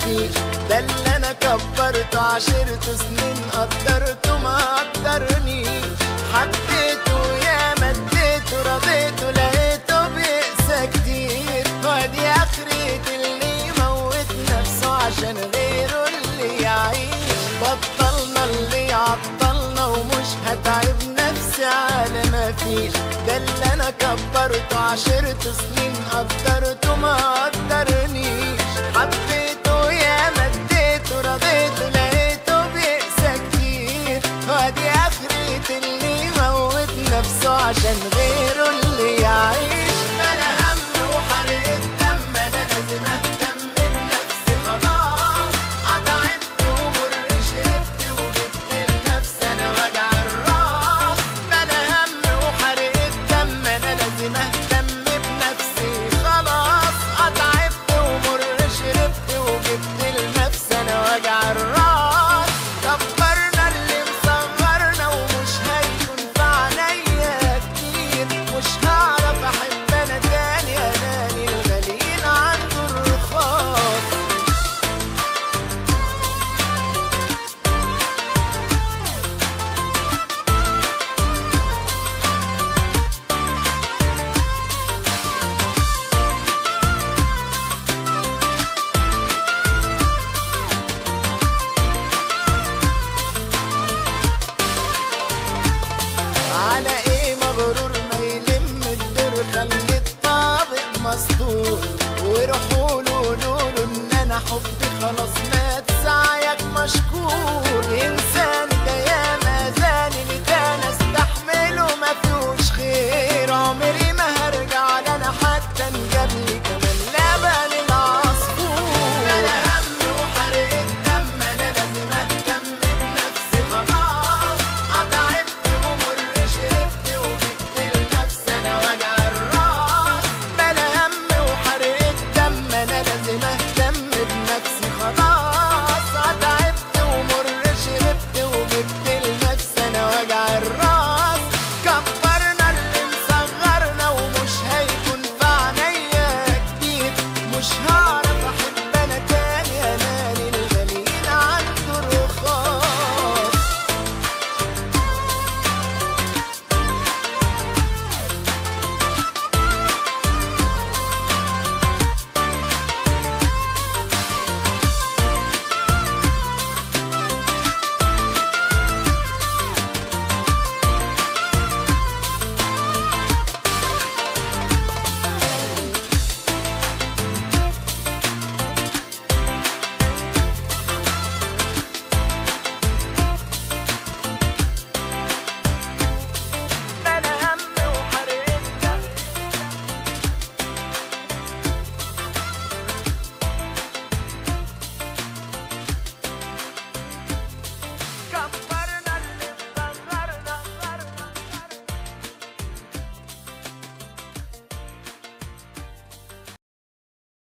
فيش ده اللي انا كبرته عشرته سنين قدرته ما قدرنيش حبيته يا مديته رضيته لقيته بيقسى كتير وادي اخرة اللي يموت نفسه عشان غيره اللي يعيش بطلنا اللي عطلنا ومش هتعب نفسي على ما فيش ده اللي انا كبرته عشرته سنين قدرته ما قدرنيش حبيته يا مديته رضيته لقيته بيقسى كتير وادي اخرة اللي يموت نفسه عشان غيره اللي يعيش انا هم وحرق الدم انا لازم اهتم بنفسي خلاص قطعت ومر شربت وجبت لنفسي انا وجع الراس انا هم وحرق الدم انا لازم اهتم بنفسي خلاص قطعت ومر شربت وجبت لنفسي انا وجع الراس كبرنا اللي مصغرنا ومش هيكون في عينيا كتير مش هعرف احب انا تاني اناني الغاليين عنده الرخاص على ايه مغرور ما يلم الدور خلي الطابق مسطور وروحوا له قولوا له ان انا حبي خلاص